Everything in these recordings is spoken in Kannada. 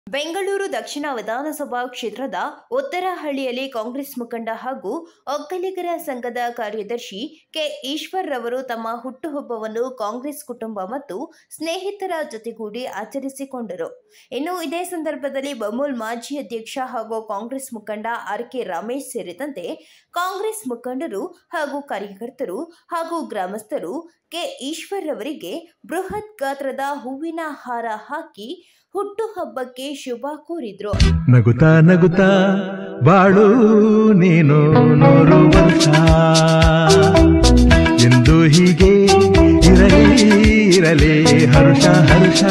ಬೆಂಗಳೂರು ದಕ್ಷಿಣ ವಿಧಾನಸಭಾ ಕ್ಷೇತ್ರದ ಉತ್ತರಹಳ್ಳಿಯಲ್ಲಿ ಕಾಂಗ್ರೆಸ್ ಮುಖಂಡ ಹಾಗೂ ಒಕ್ಕಲಿಗರ ಸಂಘದ ಕಾರ್ಯದರ್ಶಿ ಕೆ ಈಶ್ವರ್ ರವರು ತಮ್ಮ ಹುಟ್ಟುಹಬ್ಬವನ್ನು ಕಾಂಗ್ರೆಸ್ ಕುಟುಂಬ ಮತ್ತು ಸ್ನೇಹಿತರ ಜೊತೆಗೂಡಿ ಆಚರಿಸಿಕೊಂಡರು ಇನ್ನು ಇದೇ ಸಂದರ್ಭದಲ್ಲಿ ಬಮೂಲ್ ಮಾಜಿ ಅಧ್ಯಕ್ಷ ಹಾಗೂ ಕಾಂಗ್ರೆಸ್ ಮುಖಂಡ ಆರ್ ಕೆ ರಮೇಶ್ ಸೇರಿದಂತೆ ಕಾಂಗ್ರೆಸ್ ಮುಖಂಡರು ಹಾಗೂ ಕಾರ್ಯಕರ್ತರು ಹಾಗೂ ಗ್ರಾಮಸ್ಥರು ಕೆ ಈಶ್ವರ್ ರವರಿಗೆ ಬೃಹತ್ ಗಾತ್ರದ ಹೂವಿನ ಹಾರ ಹಾಕಿ ಹುಟ್ಟುಹಬ್ಬಕ್ಕೆ ಶುಭ ಕೋರಿದ್ರು ನಗುತ್ತಾ ನಗುತ್ತಾ ಬಾಳು ನೀನು ನೂರು ವರ್ಷ ಎಂದು ಹೀಗೆ ಇರಲಿ ಇರಲಿ ಹರುಷ ಹರುಷ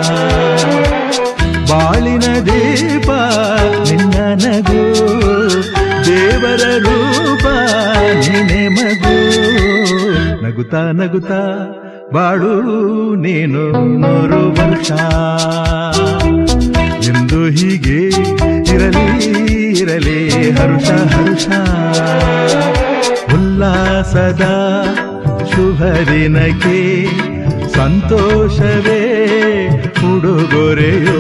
ಬಾಳಿನ ದೀಪ ನಿನ್ನ ನಗು ದೇವರ ರೂಪ ನೀನೆ ಮಗು ನಗುತ್ತಾ ನಗುತ್ತಾ ಬಾಳು ನೀನು ನೂರು ವರ್ಷ ಎಂದು ಹೀಗೆ ಇರಲಿ ಇರಲಿ ಹರುಷ ಹರುಷ ಉಲ್ಲಾಸದ ಶುಭ ದಿನಕ್ಕೆ ಸಂತೋಷವೇ ಉಡುಗೊರೆಯೋ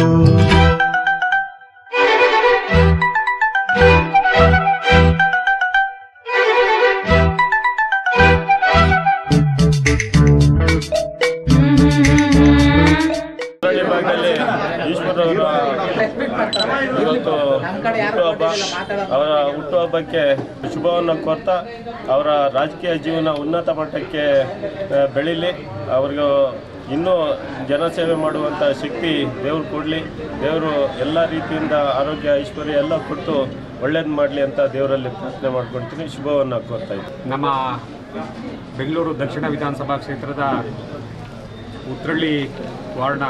ಉತ್ತರಾಳಿ ಭಾಗದಲ್ಲಿ ಈಶ್ವರ ಇವತ್ತು ಹುಟ್ಟುಹಬ್ಬ ಅವರ ಹುಟ್ಟುಹಬ್ಬಕ್ಕೆ ಶುಭವನ್ನು ಕೋರ್ತಾ ಅವರ ರಾಜಕೀಯ ಜೀವನ ಉನ್ನತ ಮಟ್ಟಕ್ಕೆ ಆ, ಬೆಳೀಲಿ ಅವ್ರಿಗೂ ಇನ್ನೂ ಜನಸೇವೆ ಮಾಡುವಂಥ ಶಕ್ತಿ ದೇವ್ರು ಕೊಡಲಿ ದೇವರು ಎಲ್ಲ ರೀತಿಯಿಂದ ಆರೋಗ್ಯ ಐಶ್ವರ್ಯ ಎಲ್ಲ ಕೊಟ್ಟು ಒಳ್ಳೇದು ಮಾಡಲಿ ಅಂತ ದೇವರಲ್ಲಿ ಪ್ರಾರ್ಥನೆ ಮಾಡ್ಕೊಳ್ತೀನಿ ಶುಭವನ್ನು ಕೋರ್ತಾ ಇದ್ದೀನಿ ನಮ್ಮ ಬೆಂಗಳೂರು ದಕ್ಷಿಣ ವಿಧಾನಸಭಾ ಕ್ಷೇತ್ರದ ಉತ್ರಳ್ಳಿ ವಾರ್ಡ್ನ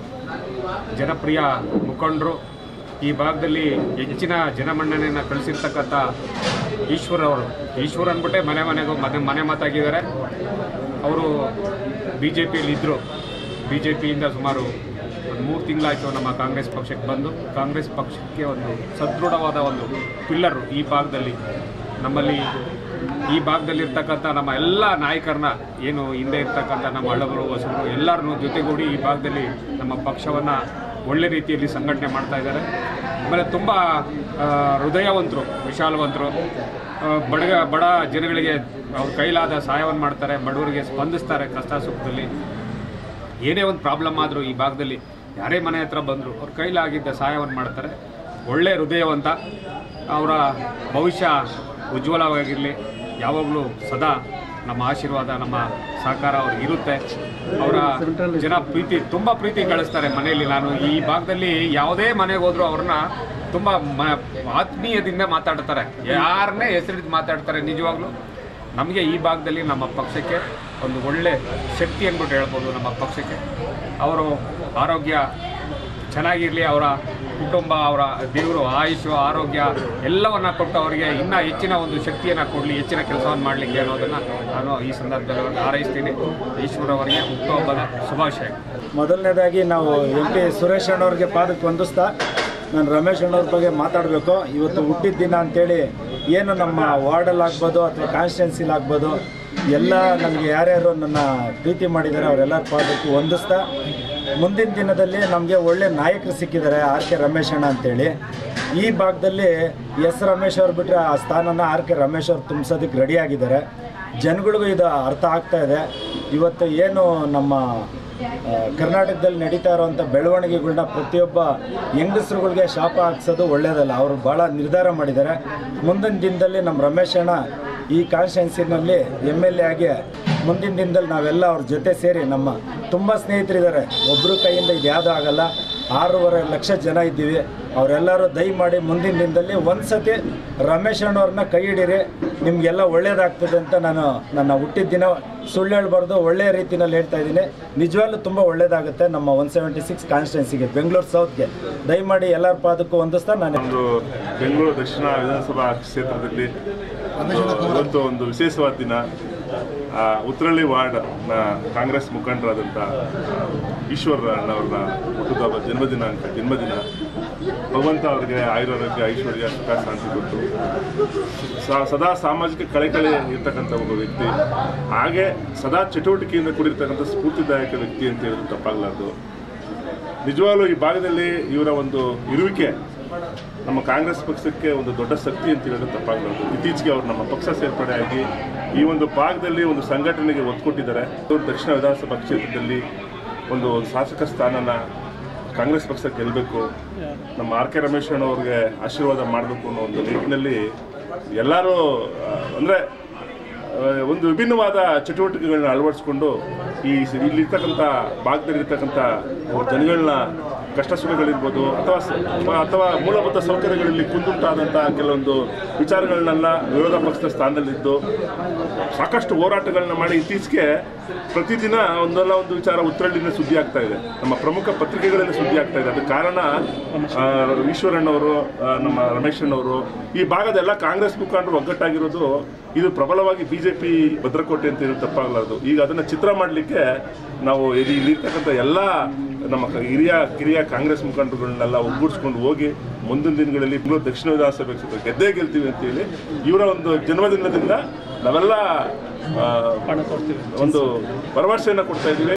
ಜನಪ್ರಿಯ ಮುಖಂಡರು ಈ ಭಾಗದಲ್ಲಿ ಹೆಚ್ಚಿನ ಜನಮನ್ನಣೆಯನ್ನು ಕಳಿಸಿರ್ತಕ್ಕಂಥ ಈಶ್ವರ್ ಅವರು ಈಶ್ವರ್ ಅಂದ್ಬಿಟ್ಟೆ ಮನೆ ಮನೆಗೂ ಮನೆ ಮನೆ ಮಾತಾಗಿದ್ದಾರೆ ಅವರು ಬಿ ಜೆ ಪಿಯಲ್ಲಿ ಇದ್ದರು ಬಿ ಜೆ ಪಿಯಿಂದ ಸುಮಾರು ಒಂದು ಮೂರು ತಿಂಗಳಾಯಿತು ನಮ್ಮ ಕಾಂಗ್ರೆಸ್ ಪಕ್ಷಕ್ಕೆ ಬಂದು ಕಾಂಗ್ರೆಸ್ ಪಕ್ಷಕ್ಕೆ ಒಂದು ಸದೃಢವಾದ ಒಂದು ಪಿಲ್ಲರು ಈ ಭಾಗದಲ್ಲಿ ನಮ್ಮಲ್ಲಿ ಈ ಭಾಗದಲ್ಲಿರ್ತಕ್ಕಂಥ ನಮ್ಮ ಎಲ್ಲ ನಾಯಕರನ್ನ ಏನು ಹಿಂದೆ ಇರ್ತಕ್ಕಂಥ ನಮ್ಮ ಹಳ್ಳಗಳು ಹೊಸರು ಎಲ್ಲರನ್ನೂ ಜೊತೆಗೂಡಿ ಈ ಭಾಗದಲ್ಲಿ ನಮ್ಮ ಪಕ್ಷವನ್ನು ಒಳ್ಳೆ ರೀತಿಯಲ್ಲಿ ಸಂಘಟನೆ ಮಾಡ್ತಾ ಇದ್ದಾರೆ ಆಮೇಲೆ ತುಂಬ ಆ, ಹೃದಯವಂತರು ವಿಶಾಲವಂತರು ಆ, ಬಡಗ ಬಡ ಜನಗಳಿಗೆ ಅವ್ರ ಕೈಲಾದ ಸಹಾಯವನ್ನು ಮಾಡ್ತಾರೆ ಬಡವರಿಗೆ ಸ್ಪಂದಿಸ್ತಾರೆ ಕಷ್ಟ ಸುಖದಲ್ಲಿ ಏನೇ ಒಂದು ಪ್ರಾಬ್ಲಮ್ ಆದರೂ ಈ ಭಾಗದಲ್ಲಿ ಯಾರೇ ಮನೆ ಹತ್ರ ಬಂದರು ಅವ್ರ ಕೈಲಾಗಿದ್ದ ಸಹಾಯವನ್ನು ಮಾಡ್ತಾರೆ ಒಳ್ಳೆ ಹೃದಯವಂತ ಅವರ ಭವಿಷ್ಯ ಉಜ್ವಲವಾಗಿರಲಿ ಯಾವಾಗಲೂ ಸದಾ ನಮ್ಮ ಆಶೀರ್ವಾದ ನಮ್ಮ ಸಹಕಾರ ಅವ್ರಿಗೆ ಇರುತ್ತೆ ಅವರ ಜನ ಪ್ರೀತಿ ತುಂಬ ಪ್ರೀತಿ ಗಳಿಸ್ತಾರೆ ಮನೆಯಲ್ಲಿ ನಾನು ಈ ಭಾಗದಲ್ಲಿ ಯಾವುದೇ ಮನೆಗೆ ಹೋದರೂ ಅವ್ರನ್ನ ತುಂಬ ಮ ಆತ್ಮೀಯದಿಂದ ಮಾತಾಡ್ತಾರೆ ಯಾರನ್ನೇ ಹೆಸರಿದ್ದು ಮಾತಾಡ್ತಾರೆ ನಿಜವಾಗ್ಲೂ ನಮಗೆ ಈ ಭಾಗದಲ್ಲಿ ನಮ್ಮ ಪಕ್ಷಕ್ಕೆ ಒಂದು ಒಳ್ಳೆ ಶಕ್ತಿ ಅಂದ್ಬಿಟ್ಟು ಹೇಳ್ಬೋದು ನಮ್ಮ ಪಕ್ಷಕ್ಕೆ ಅವರು ಆರೋಗ್ಯ ಚೆನ್ನಾಗಿರಲಿ ಅವರ ಕುಟುಂಬ ಅವರ ದೇವರು ಆಯುಷು ಆರೋಗ್ಯ ಎಲ್ಲವನ್ನ ಕೊಟ್ಟು ಅವರಿಗೆ ಇನ್ನೂ ಹೆಚ್ಚಿನ ಒಂದು ಶಕ್ತಿಯನ್ನು ಕೊಡಲಿ ಹೆಚ್ಚಿನ ಕೆಲಸವನ್ನು ಮಾಡಲಿಕ್ಕೆ ಅನ್ನೋದನ್ನು ನಾನು ಈ ಸಂದರ್ಭದಲ್ಲಿ ಅವ್ರಿಗೆ ಹಾರೈಸ್ತೀನಿ ಈಶ್ವರ ಅವರಿಗೆ ಹುಟ್ಟುಹಬ್ಬದ ಶುಭಾಶಯ ಮೊದಲನೇದಾಗಿ ನಾವು ಎಂ ಪಿ ಸುರೇಶ್ ಅಣ್ಣವ್ರಿಗೆ ಪಾದಕ್ಕೆ ವಂದಿಸ್ತಾ ನಾನು ರಮೇಶ್ ಅಣ್ಣವ್ರ ಬಗ್ಗೆ ಮಾತಾಡಬೇಕು ಇವತ್ತು ಹುಟ್ಟಿದ ದಿನ ಅಂತೇಳಿ ಏನು ನಮ್ಮ ವಾರ್ಡಲ್ಲಿ ಆಗ್ಬೋದು ಅಥವಾ ಕಾನ್ಸ್ಟಿಟ್ಯೂನ್ಸಿಲಿ ಆಗ್ಬೋದು ಎಲ್ಲ ನನಗೆ ಯಾರ್ಯಾರು ನನ್ನ ಪ್ರೀತಿ ಮಾಡಿದ್ದಾರೆ ಅವರೆಲ್ಲರ ಪಾದಕ್ಕೆ ವಂದಿಸ್ತಾ ಮುಂದಿನ ದಿನದಲ್ಲಿ ನಮಗೆ ಒಳ್ಳೆ ನಾಯಕರು ಸಿಕ್ಕಿದ್ದಾರೆ ಆರ್ ಕೆ ರಮೇಶ್ ಅಣ್ಣ ಅಂತೇಳಿ ಈ ಭಾಗದಲ್ಲಿ ಎಸ್ ರಮೇಶ್ ಅವ್ರು ಬಿಟ್ಟರೆ ಆ ಸ್ಥಾನನ ಆರ್ ಕೆ ರಮೇಶ್ ಅವ್ರು ತುಂಬಿಸೋದಕ್ಕೆ ರೆಡಿಯಾಗಿದ್ದಾರೆ ಜನಗಳಿಗೂ ಇದು ಅರ್ಥ ಆಗ್ತಾ ಇದೆ ಇವತ್ತು ಏನು ನಮ್ಮ ಆ, ಕರ್ನಾಟಕದಲ್ಲಿ ನಡೀತಾ ಇರುವಂಥ ಬೆಳವಣಿಗೆಗಳನ್ನ ಪ್ರತಿಯೊಬ್ಬ ಹೆಂಗಸರುಗಳಿಗೆ ಶಾಪ ಹಾಕ್ಸೋದು ಒಳ್ಳೆಯದಲ್ಲ ಅವರು ಭಾಳ ನಿರ್ಧಾರ ಮಾಡಿದ್ದಾರೆ ಮುಂದಿನ ದಿನದಲ್ಲಿ ನಮ್ಮ ರಮೇಶ್ ಅಣ್ಣ ಈ ಕಾನ್ಸ್ಟಿಟ್ಯೂನ್ಸಿನಲ್ಲಿ ಎಮ್ ಎಲ್ ಎ ಆಗಿ ಮುಂದಿನ ದಿನದಲ್ಲಿ ನಾವೆಲ್ಲ ಅವ್ರ ಜೊತೆ ಸೇರಿ ನಮ್ಮ ತುಂಬ ಸ್ನೇಹಿತರಿದ್ದಾರೆ ಒಬ್ಬರು ಕೈಯಿಂದ ಇದು ಯಾವುದೂ ಆಗಲ್ಲ ಆರೂವರೆ ಲಕ್ಷ ಜನ ಇದ್ದೀವಿ ಅವರೆಲ್ಲರೂ ದಯಮಾಡಿ ಮುಂದಿನ ದಿನದಲ್ಲಿ ಒಂದು ಸತಿ ರಮೇಶ್ ಅಣ್ಣವ್ರನ್ನ ಕೈ ಹಿಡೀರಿ ನಿಮಗೆಲ್ಲ ಒಳ್ಳೇದಾಗ್ತದೆ ಅಂತ ನಾನು ನನ್ನ ಹುಟ್ಟಿದ ದಿನ ಸುಳ್ಳು ಹೇಳ್ಬಾರ್ದು ಒಳ್ಳೆಯ ರೀತಿಯಲ್ಲಿ ಹೇಳ್ತಾ ಇದ್ದೀನಿ ನಿಜವಾಗ್ಲೂ ತುಂಬ ಒಳ್ಳೇದಾಗುತ್ತೆ ನಮ್ಮ ಒನ್ ಸೆವೆಂಟಿ ಸಿಕ್ಸ್ ಕಾನ್ಸ್ಟಿಟ್ಯೂನ್ಸಿಗೆ ಬೆಂಗಳೂರು ಸೌತ್ಗೆ ದಯಮಾಡಿ ಎಲ್ಲರ ಪಾದಕ್ಕೂ ಹೊಂದಿಸ್ತಾ ನಾನು ಒಂದು ಬೆಂಗಳೂರು ದಕ್ಷಿಣ ವಿಧಾನಸಭಾ ಕ್ಷೇತ್ರದಲ್ಲಿ ಒಂದು- ಇವತ್ತು ಒಂದು ವಿಶೇಷವಾದ ದಿನ ಆ, ಉತ್ರಳ್ಳಿ ವಾರ್ಡ್ನ ಕಾಂಗ್ರೆಸ್ ಮುಖಂಡರಾದಂಥ ಈಶ್ವರ ಅಣ್ಣವ್ರನ್ನ ಹುಟ್ಟುಹಬ್ಬ ಜನ್ಮದಿನಾಂಕ ಜನ್ಮದಿನ ಭಗವಂತ ಅವರಿಗೆ ಆಯುರಾರೋಗ್ಯ ಐಶ್ವರ್ಯ ಸುಖ ಶಾಂತಿ ಕೊಟ್ಟು ಸ- ಸದಾ ಸಾಮಾಜಿಕ ಕಳೆಕಳೆ ಇರ್ತಕ್ಕಂಥ ಒಬ್ಬ ವ್ಯಕ್ತಿ ಹಾಗೆ ಸದಾ ಚಟುವಟಿಕೆಯಿಂದ ಕೂಡಿರ್ತಕ್ಕಂಥ ಸ್ಫೂರ್ತಿದಾಯಕ ವ್ಯಕ್ತಿ ಅಂತ ಹೇಳಿದ್ರು ತಪ್ಪಾಗಲಾರ್ದು ನಿಜವಾಗ್ಲೂ ಈ ಭಾಗದಲ್ಲಿ ಇವರ ಒಂದು ಇರುವಿಕೆ ನಮ್ಮ ಕಾಂಗ್ರೆಸ್ ಪಕ್ಷಕ್ಕೆ ಒಂದು ದೊಡ್ಡ ಶಕ್ತಿ ಅಂತ ಹೇಳಿದ್ರೆ ತಪ್ಪಾಗಲಾರದು ಇತ್ತೀಚೆಗೆ ಅವರು ನಮ್ಮ ಪಕ್ಷ ಸೇರ್ಪಡೆಯಾಗಿ ಈ ಒಂದು ಭಾಗದಲ್ಲಿ ಒಂದು ಸಂಘಟನೆಗೆ ಒತ್ತು ಕೊಟ್ಟಿದ್ದಾರೆ ಇವರು ದಕ್ಷಿಣ ವಿಧಾನಸಭಾ ಕ್ಷೇತ್ರದಲ್ಲಿ ಒಂದು ಶಾಸಕ ಸ್ಥಾನನ ಕಾಂಗ್ರೆಸ್ ಪಕ್ಷ ಗೆಲ್ಲಬೇಕು ನಮ್ಮ ಆರ್ ಕೆ ರಮೇಶ್ ಅವ್ರಿಗೆ ಆಶೀರ್ವಾದ ಮಾಡಬೇಕು ಅನ್ನೋ ಒಂದು ನಿಟ್ಟಿನಲ್ಲಿ ಎಲ್ಲರೂ ಆ, ಅಂದ್ರೆ ಆ, ಒಂದು ವಿಭಿನ್ನವಾದ ಚಟುವಟಿಕೆಗಳನ್ನ ಅಳವಡಿಸ್ಕೊಂಡು ಈ ಸ- ಇಲ್ಲಿರ್ತಕ್ಕಂಥ ಭಾಗದಲ್ಲಿರ್ತಕ್ಕಂಥ ಜನಗಳನ್ನ ಕಷ್ಟ ಸುಖಗಳಿರ್ಬೋದು ಅಥವಾ ಸ- ಅಥವಾ ಮೂಲಭೂತ ಸೌಕರ್ಯಗಳಲ್ಲಿ ಕುಂದುಂಟಾದಂಥ ಕೆಲವೊಂದು ವಿಚಾರಗಳನ್ನೆಲ್ಲ ವಿರೋಧ ಪಕ್ಷದ ಸ್ಥಾನದಲ್ಲಿದ್ದು ಸಾಕಷ್ಟು ಹೋರಾಟಗಳನ್ನ ಮಾಡಿ ಇತ್ತೀಚೆಗೆ ಪ್ರತಿದಿನ ಒಂದಲ್ಲ ಒಂದು ವಿಚಾರ ಉತ್ತರಳ್ಳಿನ ಸುದ್ದಿ ಆಗ್ತಾ ಇದೆ ನಮ್ಮ ಪ್ರಮುಖ ಪತ್ರಿಕೆಗಳಲ್ಲಿ ಸುದ್ದಿ ಆಗ್ತಾ ಇದೆ ಅದಕ್ಕೆ ಕಾರಣ ಆ, ಈಶ್ವರಣ್ಣವರು ಆ, ನಮ್ಮ ರಮೇಶಣ್ಣವರು ಈ ಭಾಗದ ಎಲ್ಲ ಕಾಂಗ್ರೆಸ್ ಮುಖಂಡರು ಒಗ್ಗಟ್ಟಾಗಿರೋದು ಇದು ಪ್ರಬಲವಾಗಿ ಬಿಜೆಪಿ ಭದ್ರಕೋಟೆ ಅಂತ ಹೇಳಿ ತಪ್ಪಾಗಲಾರದು ಈಗ ಅದನ್ನ ಚಿತ್ರ ಮಾಡಲಿಕ್ಕೆ ನಾವು ಇಲ್ಲಿ ಇಲ್ಲಿರ್ತಕ್ಕಂಥ ಎಲ್ಲ ನಮ್ಮ ಕ- ಹಿರಿಯ ಕಿರಿಯ ಕಾಂಗ್ರೆಸ್ ಮುಖಂಡರುಗಳನ್ನೆಲ್ಲ ಒಗ್ಗೂಡಿಸ್ಕೊಂಡು ಹೋಗಿ ಮುಂದಿನ ದಿನಗಳಲ್ಲಿ ಬೆಂಗಳೂರು ದಕ್ಷಿಣ ವಿಧಾನಸಭೆ ಕ್ಷೇತ್ರ ಗೆದ್ದೇ ಗೆಲ್ತೀವಿ ಅಂತೇಳಿ ಇವರ ಒಂದು ಜನ್ಮದಿನದಿಂದ ನಾವೆಲ್ಲ ಆ, ಒಂದು ಭರವಸೆಯನ್ನು ಕೊಡ್ತಾ ಇದ್ದೀವಿ